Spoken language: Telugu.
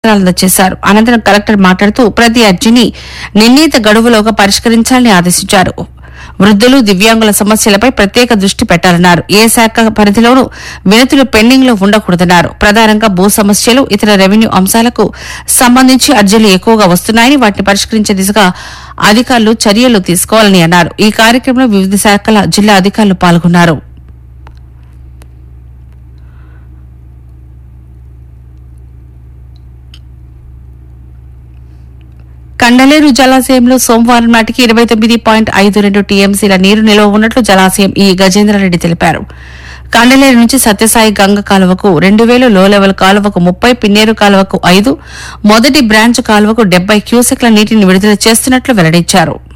అందజేశారు అనంతరం కలెక్టర్ మాట్లాడుతూ ప్రతి అర్జీని నిర్ణీత గడువులోగా పరిష్కరించాలని ఆదేశించారు వృద్ధులు దివ్యాంగుల సమస్యలపై ప్రత్యేక దృష్టి పెట్టాలన్నారు ఏ శాఖ పరిధిలోనూ వినతులు పెండింగ్ లో ఉండకూడదన్నారు ప్రధానంగా భూ సమస్యలు ఇతర రెవెన్యూ అంశాలకు సంబంధించి అర్జీలు ఎక్కువగా వస్తున్నాయని వాటిని పరిష్కరించే దిశగా అధికారులు చర్యలు తీసుకోవాలని అన్నారు ఈ కార్యక్రమంలో వివిధ శాఖల జిల్లా అధికారులు పాల్గొన్నారు కండలేరు జలాశయంలో సోమవారం నాటికి ఇరవై తొమ్మిది పాయింట్ ఐదు రెండు టీఎంసీల నీరు నిల్వ ఉన్నట్లు జలాశయం ఈ గజేంద్రారెడ్డి తెలిపారు కండలేరు నుంచి సత్యసాయి గంగ కాలువకు రెండు వేలు లో లెవెల్ కాలువకు ముప్పై పిన్నేరు కాలువకు ఐదు మొదటి బ్రాంచ్ కాలువకు డెబ్బై క్యూసెక్ల నీటిని విడుదల చేస్తున్నట్లు వెల్లడించారు